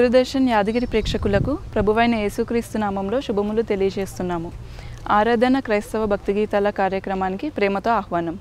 దూరదర్శన్ యాదగిరి ప్రేక్షకులకు ప్రభువైన యేసుక్రీస్తు నామంలో శుభములు తెలియజేస్తున్నాము ఆరాధన క్రైస్తవ భక్తి గీతాల కార్యక్రమానికి ప్రేమతో ఆహ్వానం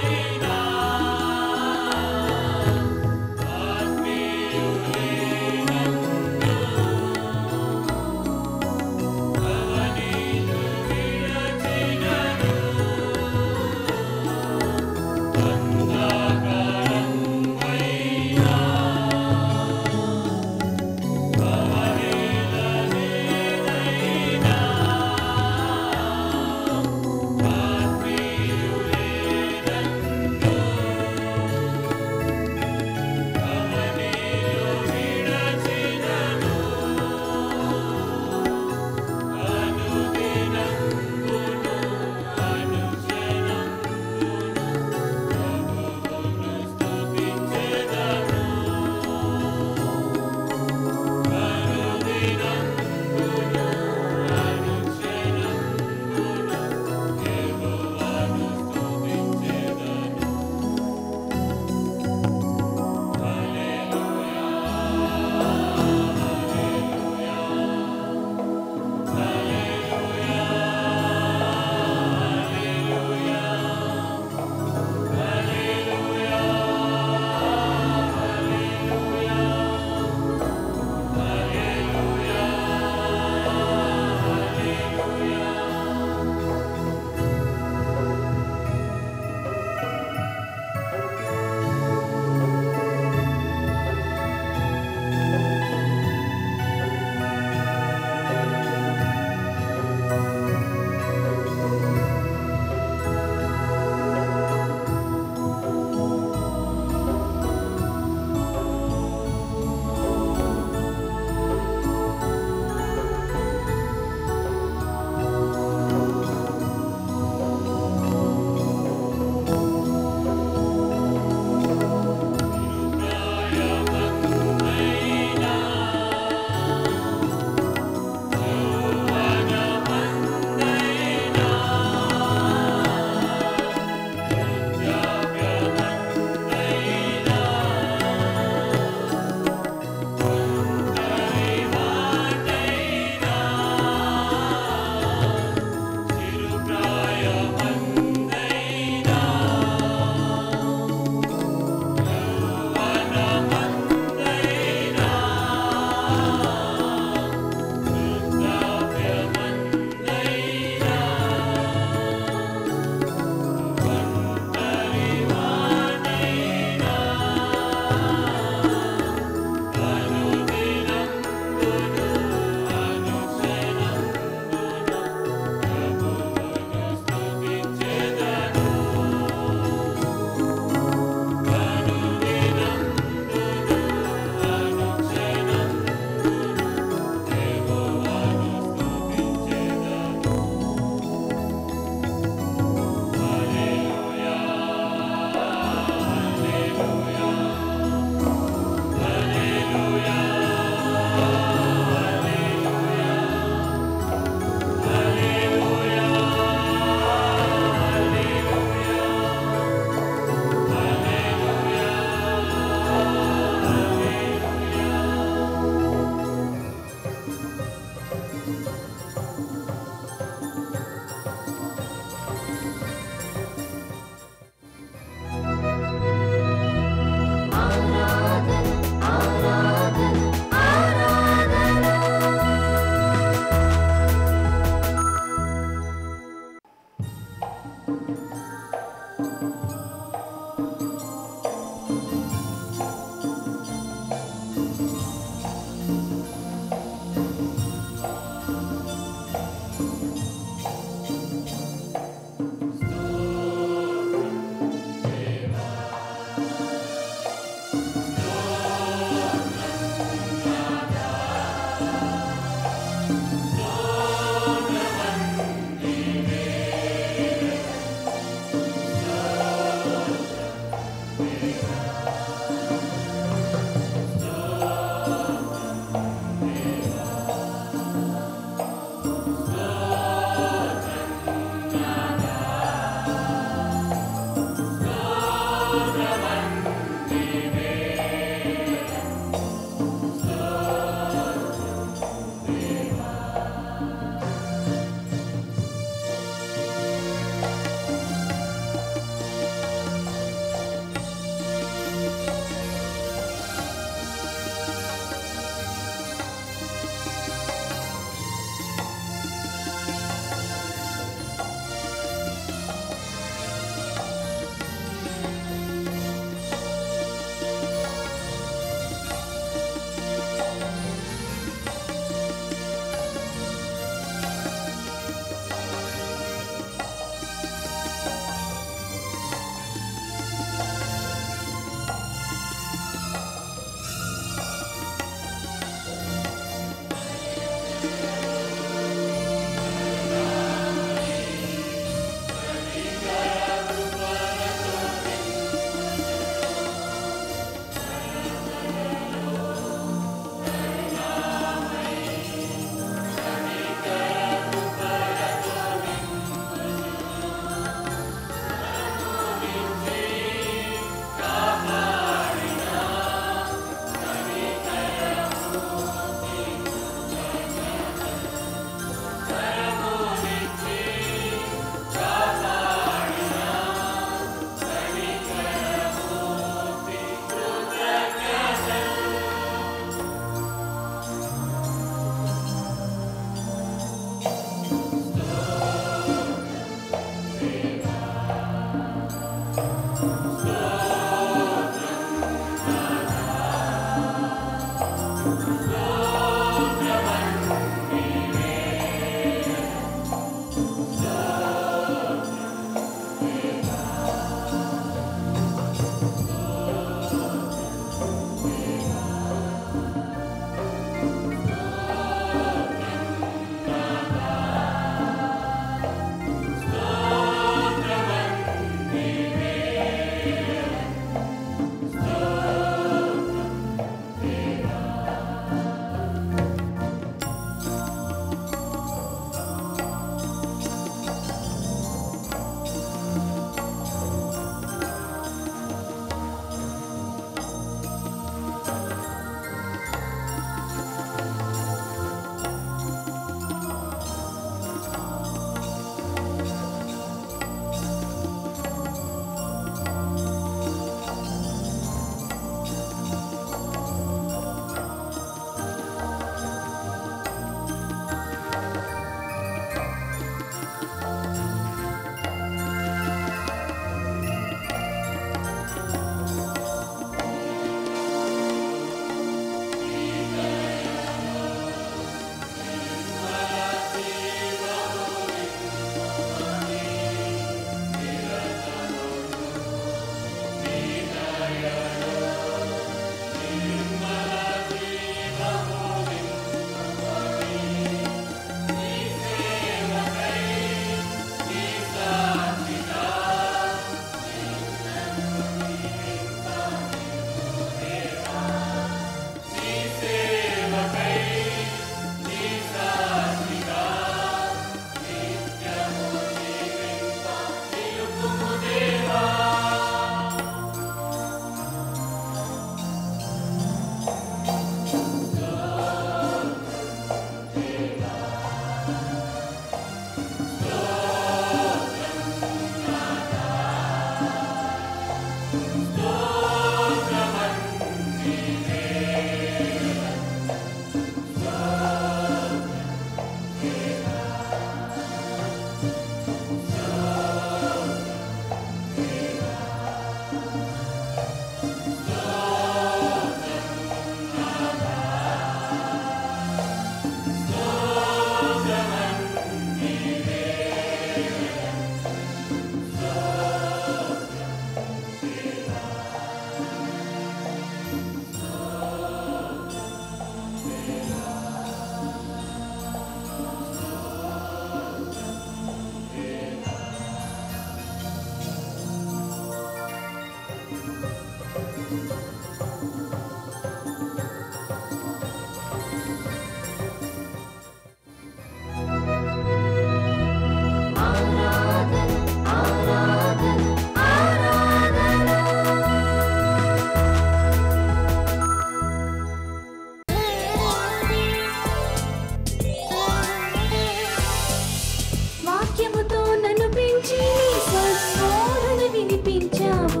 పిలిచి స్వస్మరణ వినిపించావు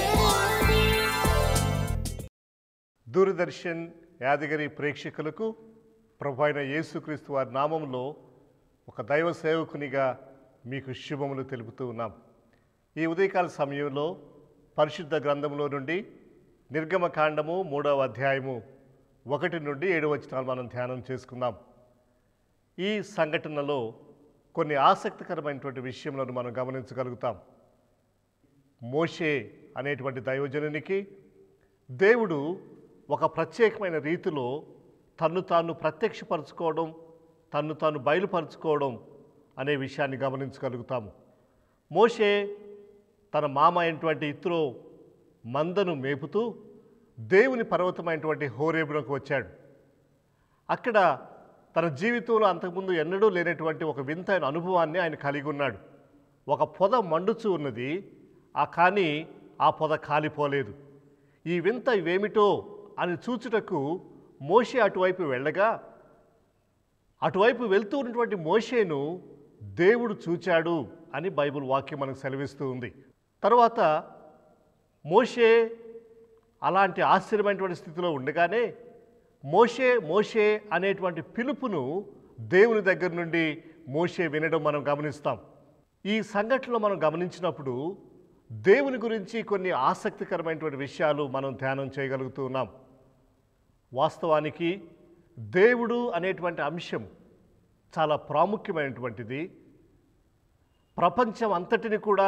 దూరదర్శన్ యాదగిరి ప్రేక్షకులకు ప్రభు అయిన యేసుక్రీస్తు వారి నామంలో ఒక దైవ సేవకునిగా మీకు శుభములు తెలుపుతూ ఉన్నాం ఈ ఉదయకాల సమయంలో పరిశుద్ధ గ్రంథంలో నుండి నిర్గమకాండము మూడవ అధ్యాయము ఒకటి నుండి ఏడు వచనాలు మనం ధ్యానం చేసుకుందాం ఈ సంఘటనలో కొన్ని ఆసక్తికరమైనటువంటి విషయములను మనం గమనించగలుగుతాం మోషే అనేటువంటి దైవజనునికి దేవుడు ఒక ప్రత్యేకమైన రీతిలో తన్ను తాను ప్రత్యక్షపరచుకోవడం తన్ను తాను బయలుపరచుకోవడం అనే విషయాన్ని గమనించగలుగుతాము మోషే తన మామ అయినటువంటి ఇత్రో మందను మేపుతూ దేవుని పర్వతమైనటువంటి హోరేబునకు వచ్చాడు అక్కడ తన జీవితంలో అంతకుముందు ఎన్నడూ లేనటువంటి ఒక వింతైన అనుభవాన్ని ఆయన కలిగి ఉన్నాడు ఒక పొద మండుచూ ఉన్నది ఆ కానీ ఆ పొద కాలిపోలేదు ఈ వింత ఇవేమిటో అని చూచుటకు మోషే అటువైపు వెళ్ళగా అటువైపు వెళ్తూ ఉన్నటువంటి మోషేను దేవుడు చూచాడు అని బైబిల్ వాక్యం మనకు సెలవిస్తూ ఉంది తర్వాత మోషే అలాంటి ఆశ్చర్యమైనటువంటి స్థితిలో ఉండగానే మోషే మోషే అనేటువంటి పిలుపును దేవుని దగ్గర నుండి మోషే వినడం మనం గమనిస్తాం ఈ సంఘటనలో మనం గమనించినప్పుడు దేవుని గురించి కొన్ని ఆసక్తికరమైనటువంటి విషయాలు మనం ధ్యానం చేయగలుగుతూ ఉన్నాం వాస్తవానికి దేవుడు అనేటువంటి అంశం చాలా ప్రాముఖ్యమైనటువంటిది ప్రపంచం అంతటిని కూడా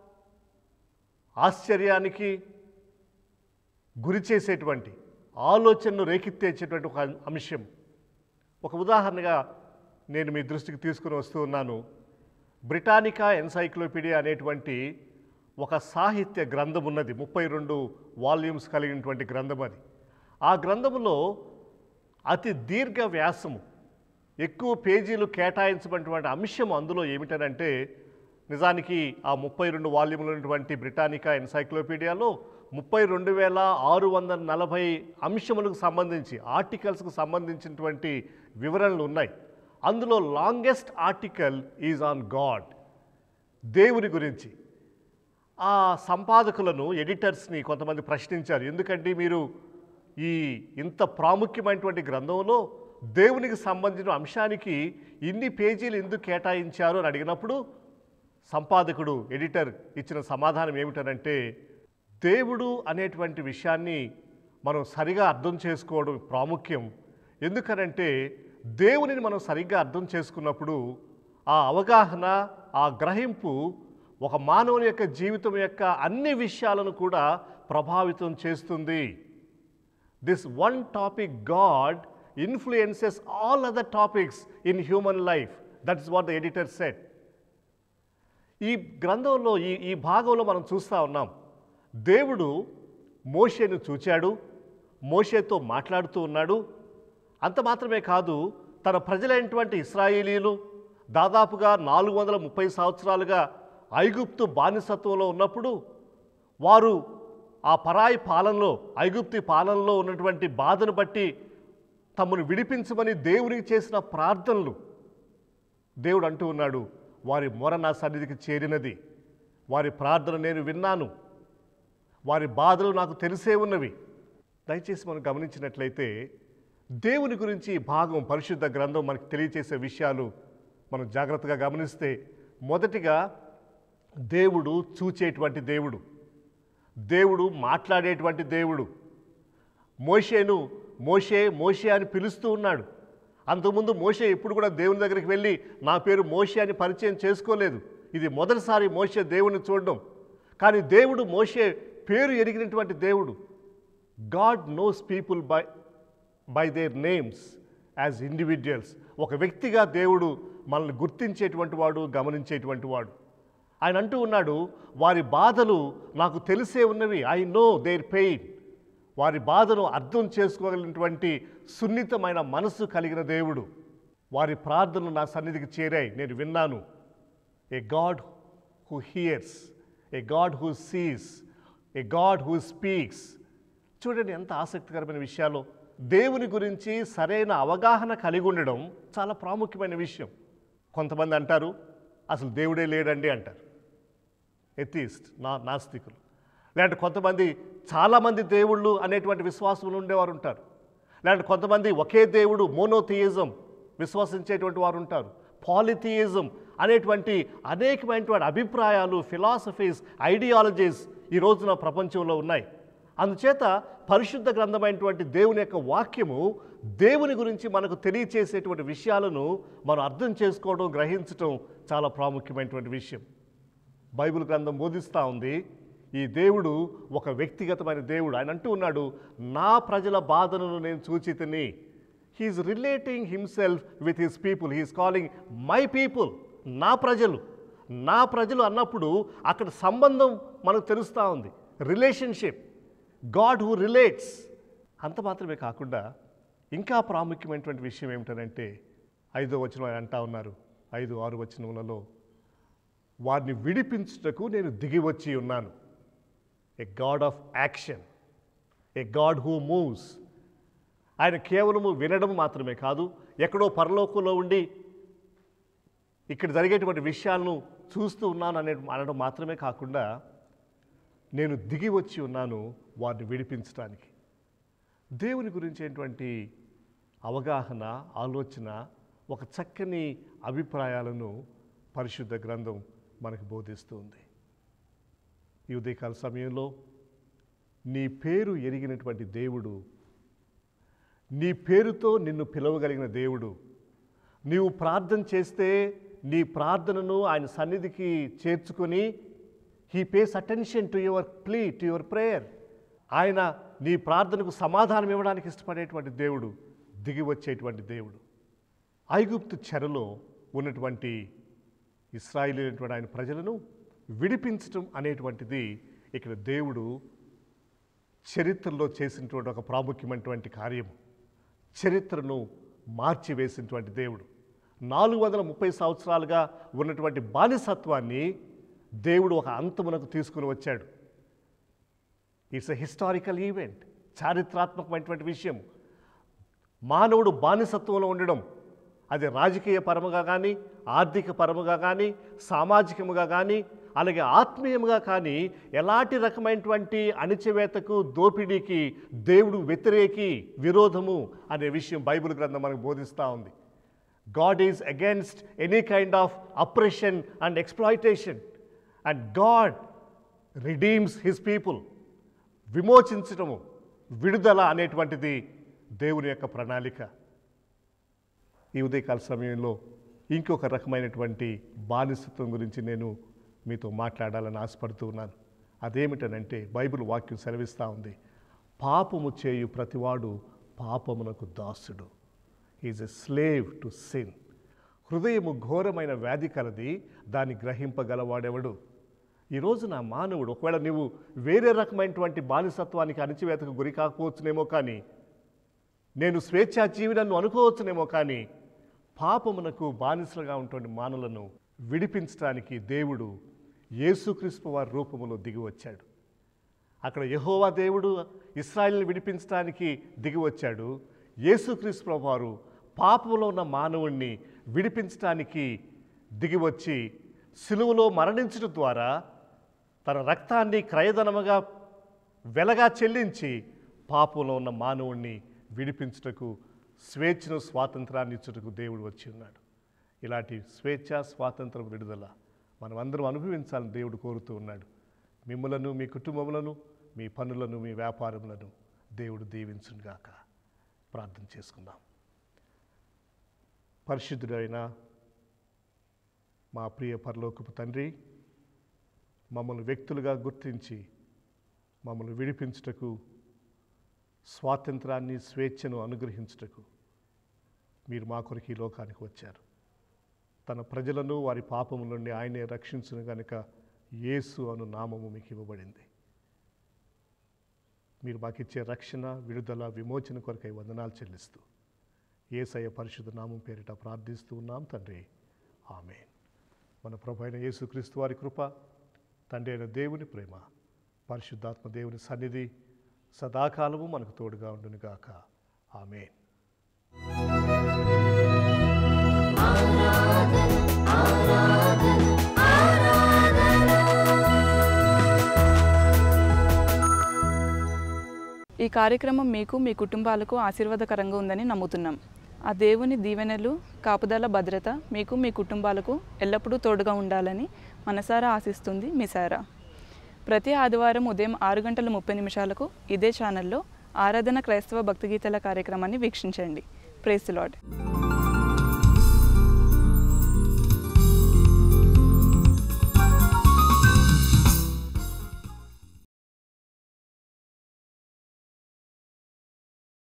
ఆశ్చర్యానికి గురి చేసేటువంటి ఆలోచనను రేకెత్తేసేటువంటి ఒక అంశం ఒక ఉదాహరణగా నేను మీ దృష్టికి తీసుకుని వస్తూ ఉన్నాను బ్రిటానికా ఎన్సైక్లోపీడియా అనేటువంటి ఒక సాహిత్య గ్రంథం ఉన్నది ముప్పై రెండు వాల్యూమ్స్ కలిగినటువంటి గ్రంథం అది ఆ గ్రంథములో అతి దీర్ఘ వ్యాసము ఎక్కువ పేజీలు కేటాయించబడినటువంటి అంశం అందులో ఏమిటనంటే నిజానికి ఆ ముప్పై రెండు వాల్యూములు ఉన్నటువంటి బ్రిటానికా ఎన్సైక్లోపీడియాలో ముప్పై రెండు వేల ఆరు వందల నలభై అంశములకు సంబంధించి ఆర్టికల్స్కు సంబంధించినటువంటి వివరణలు ఉన్నాయి అందులో longest article is on God దేవుని గురించి ఆ సంపాదకులను ఎడిటర్స్ని కొంతమంది ప్రశ్నించారు ఎందుకంటే మీరు ఈ ఇంత ప్రాముఖ్యమైనటువంటి గ్రంథంలో దేవునికి సంబంధించిన అంశానికి ఇన్ని పేజీలు ఎందుకు కేటాయించారు అని అడిగినప్పుడు సంపాదకుడు ఎడిటర్ ఇచ్చిన సమాధానం ఏమిటనంటే దేవుడు అనేటువంటి విషయాన్ని మనం సరిగా అర్థం చేసుకోవడం ప్రాముఖ్యం ఎందుకనంటే దేవునిని మనం సరిగ్గా అర్థం చేసుకున్నప్పుడు ఆ అవగాహన ఆ గ్రహింపు ఒక మానవుని యొక్క జీవితం యొక్క అన్ని విషయాలను కూడా ప్రభావితం చేస్తుంది this one topic God influences all other topics in human life that is what the editor set ఈ గ్రంథంలో ఈ ఈ భాగంలో మనం చూస్తూ ఉన్నాం దేవుడు మోషేను చూచాడు మోషేతో మాట్లాడుతూ ఉన్నాడు అంత మాత్రమే కాదు తన ప్రజలైనటువంటి ఇస్రాయేలీలు దాదాపుగా నాలుగు వందల ముప్పై సంవత్సరాలుగా ఐగుప్తు బానిసత్వంలో ఉన్నప్పుడు వారు ఆ పరాయి పాలనలో ఐగుప్తి పాలనలో ఉన్నటువంటి బాధను బట్టి తమను విడిపించమని దేవునికి చేసిన ప్రార్థనలు దేవుడు అంటూ ఉన్నాడు వారి మొర నా సన్నిధికి చేరినది వారి ప్రార్థన నేను విన్నాను వారి బాధలు నాకు తెలిసే ఉన్నవి దయచేసి మనం గమనించినట్లయితే దేవుని గురించి ఈ భాగం పరిశుద్ధ గ్రంథం మనకు తెలియచేసే విషయాలు మనం జాగ్రత్తగా గమనిస్తే మొదటిగా దేవుడు చూచేటువంటి దేవుడు దేవుడు మాట్లాడేటువంటి దేవుడు మోషేను మోషే మోషే అని పిలుస్తూ ఉన్నాడు అంతకుముందు మోషే ఎప్పుడు కూడా దేవుని దగ్గరికి వెళ్ళి నా పేరు మోషే అని పరిచయం చేసుకోలేదు ఇది మొదటిసారి మోషే దేవుని చూడడం కానీ దేవుడు మోషే పేరు ఎరిగినటువంటి దేవుడు God knows people by by their names as individuals ఒక వ్యక్తిగా దేవుడు మనల్ని గుర్తించేటువంటి వాడు గమనించేటువంటి వాడు ఆయన అంటూ ఉన్నాడు వారి బాధలు నాకు తెలిసే ఉన్నవి ఐ నో దేర్ పెయిన్ వారి బాధను అర్థం చేసుకోగలిగినటువంటి సున్నితమైన మనస్సు కలిగిన దేవుడు వారి ప్రార్థనలు నా సన్నిధికి చేరాయి నేను విన్నాను a God who hears a God who sees a God who speaks చూడండి ఎంత ఆసక్తికరమైన విషయాలు దేవుని గురించి సరైన అవగాహన కలిగి ఉండడం చాలా ప్రాముఖ్యమైన విషయం కొంతమంది అంటారు అసలు దేవుడే లేడండి అంటారు ఎథీస్ట్ నా నాస్తికులు లేదంటే కొంతమంది చాలామంది దేవుళ్ళు అనేటువంటి విశ్వాసములు ఉండేవారు ఉంటారు లేదంటే కొంతమంది ఒకే దేవుడు మోనోథియిజం విశ్వసించేటువంటి వారు ఉంటారు పాలిథియిజం అనేటువంటి అనేకమైనటువంటి అభిప్రాయాలు ఫిలాసఫీస్ ఐడియాలజీస్ ఈ రోజున ప్రపంచంలో ఉన్నాయి అందుచేత పరిశుద్ధ గ్రంథమైనటువంటి దేవుని యొక్క వాక్యము దేవుని గురించి మనకు తెలియచేసేటువంటి విషయాలను మనం అర్థం చేసుకోవడం గ్రహించడం చాలా ప్రాముఖ్యమైనటువంటి విషయం బైబిల్ గ్రంథం బోధిస్తూ ఉంది ఈ దేవుడు ఒక వ్యక్తిగతమైన దేవుడు ఆయన అంటూ ఉన్నాడు నా ప్రజల బాధలను నేను చూచి తిని he's relating himself with his people he's calling my people నా ప్రజలు నా ప్రజలు అన్నప్పుడు అక్కడ సంబంధం మనకు తెలుస్తూ ఉంది రిలేషన్షిప్ గాడ్ హూ రిలేట్స్ అంత మాత్రమే కాకుండా ఇంకా ప్రాముఖ్యమైనటువంటి విషయం ఏమిటంటే ఐదో వచనం ఆయన అంటా ఉన్నారు ఐదు ఆరు వచనములలో వారిని విడిపించుటకు నేను దిగి వచ్చి ఉన్నాను a God of action a God who moves ఆయన కేవలము వినడం మాత్రమే కాదు ఎక్కడో పరలోకంలో ఉండి ఇక్కడ జరిగేటువంటి విషయాలను చూస్తూ ఉన్నాను అనే అనడం మాత్రమే కాకుండా నేను దిగి వచ్చి ఉన్నాను వారిని విడిపించడానికి దేవుని గురించేటువంటి అవగాహన ఆలోచన ఒక చక్కని అభిప్రాయాలను పరిశుద్ధ గ్రంథం మనకు బోధిస్తుంది ఈ ఉదయకాల సమయంలో నీ పేరు ఎరిగినటువంటి దేవుడు నీ పేరుతో నిన్ను పిలవగలిగిన దేవుడు నీవు ప్రార్థన చేస్తే నీ ప్రార్థనను ఆయన సన్నిధికి చేర్చుకొని he pays attention to your plea to your prayer ఆయన నీ ప్రార్థనకు సమాధానం ఇవ్వడానికి ఇష్టపడేటువంటి దేవుడు దిగి వచ్చేటువంటి దేవుడు ఐగుప్తు చెరలో ఉన్నటువంటి ఇస్రాయిలైనటువంటి ఆయన ప్రజలను విడిపించటం అనేటువంటిది ఇక్కడ దేవుడు చరిత్రలో చేసినటువంటి ఒక ప్రాముఖ్యమైనటువంటి కార్యము చరిత్రను మార్చివేసినటువంటి దేవుడు నాలుగు వందల ముప్పై సంవత్సరాలుగా ఉన్నటువంటి బానిసత్వాన్ని దేవుడు ఒక అంతమునకు తీసుకుని వచ్చాడు ఇట్స్ ఎ హిస్టారికల్ ఈవెంట్ చారిత్రాత్మకమైనటువంటి విషయం మానవుడు బానిసత్వంలో ఉండడం అది రాజకీయ పరముగా కానీ ఆర్థిక పరముగా కానీ సామాజికముగా కానీ అలాగే ఆత్మీయముగా కానీ ఎలాంటి రకమైనటువంటి అణిచివేతకు దోపిడీకి దేవుడు వ్యతిరేకి విరోధము అనే విషయం బైబిల్ గ్రంథం మనకు బోధిస్తూ ఉంది God is against any kind of oppression and exploitation and God redeems his people విమోచించటము విడుదల అనేటువంటిది దేవుని యొక్క ప్రణాళిక ఈ ఉదయకాల సమయంలో ఇంకొక రకమైనటువంటి బానిసత్వం గురించి నేను మీతో మాట్లాడాలని ఆశపడుతూ ఉన్నాను అదేమిటనంటే బైబిల్ వాక్యం సెలవిస్తూ ఉంది పాపము చేయు ప్రతివాడు పాపమునకు దాసుడు is a slave to sin హృదయము ఘోరమైన వ్యాధి కలది దాన్ని గ్రహింపగలవాడెవడు ఈ రోజున మానవుడు ఒకవేళ నువ్వు వేరే రకమైనటువంటి బానిసత్వానికి అణిచివేతకు గురి కాకపోవచ్చునేమో కానీ నేను స్వేచ్ఛాజీవి నన్ను అనుకోవచ్చునేమో కానీ పాపమునకు బానిసలుగా ఉన్నటువంటి మానవులను విడిపించడానికి దేవుడు యేసుక్రీస్తు వారి రూపములో దిగి వచ్చాడు అక్కడ యెహోవా దేవుడు ఇస్రాయిల్ని విడిపించడానికి దిగి వచ్చాడు యేసుక్రీస్తు వారు పాపంలో ఉన్న మానవుణ్ణి విడిపించడానికి దిగి వచ్చి సిలువలో మరణించడం ద్వారా తన రక్తాన్ని క్రయధనముగా వెలగా చెల్లించి పాపంలో ఉన్న మానవుణ్ణి విడిపించుటకు స్వేచ్ఛను స్వాతంత్రాన్ని ఇచ్చుటకు దేవుడు వచ్చి ఉన్నాడు ఇలాంటి స్వేచ్ఛ స్వాతంత్రం విడుదల మనం అందరం అనుభవించాలని దేవుడు కోరుతూ ఉన్నాడు మిమ్మలను మీ కుటుంబములను మీ పనులను మీ వ్యాపారములను దేవుడు దీవించుగాక ప్రార్థన చేసుకుందాం పరిశుద్ధుడైన మా ప్రియ పరలోకపు తండ్రి మమ్మల్ని వ్యక్తులుగా గుర్తించి మమ్మల్ని విడిపించుటకు స్వాతంత్రాన్ని స్వేచ్ఛను అనుగ్రహించుటకు మీరు మా కొరకు ఈ లోకానికి వచ్చారు తన ప్రజలను వారి పాపము నుండి ఆయనే రక్షించును గనుక యేసు అను నామము మీకు ఇవ్వబడింది మీరు మాకు ఇచ్చే రక్షణ విడుదల విమోచన కొరకై వందనాలు చెల్లిస్తూ ఏసయ్య పరిశుద్ధ నామం పేరిట ప్రార్థిస్తూ ఉన్నాం తండ్రి ఆమె మన ప్రభు అయిన యేసుక్రీస్తు వారి కృప తండ్రి అయిన దేవుని ప్రేమ పరిశుద్ధాత్మ దేవుని సన్నిధి సదాకాలము మనకు తోడుగా ఉండునుగాక ఆమెన్ ఆరాధన ఆరాధన ఆరాధన కార్యక్రమం మీకు మీ కుటుంబాలకు ఆశీర్వాదకరంగా ఉందని నమ్ముతున్నాం ఆ దేవుని దీవెనలు కాపుదల భద్రత మీకు మీ కుటుంబాలకు ఎల్లప్పుడూ తోడుగా ఉండాలని మనసారా ఆశిస్తుంది మీ సారా ప్రతి ఆదివారం ఉదయం ఆరు గంటల ముప్పై నిమిషాలకు ఇదే ఛానల్లో ఆరాధన క్రైస్తవ భక్తి గీతాల కార్యక్రమాన్ని వీక్షించండి ప్రేస్ లాడ్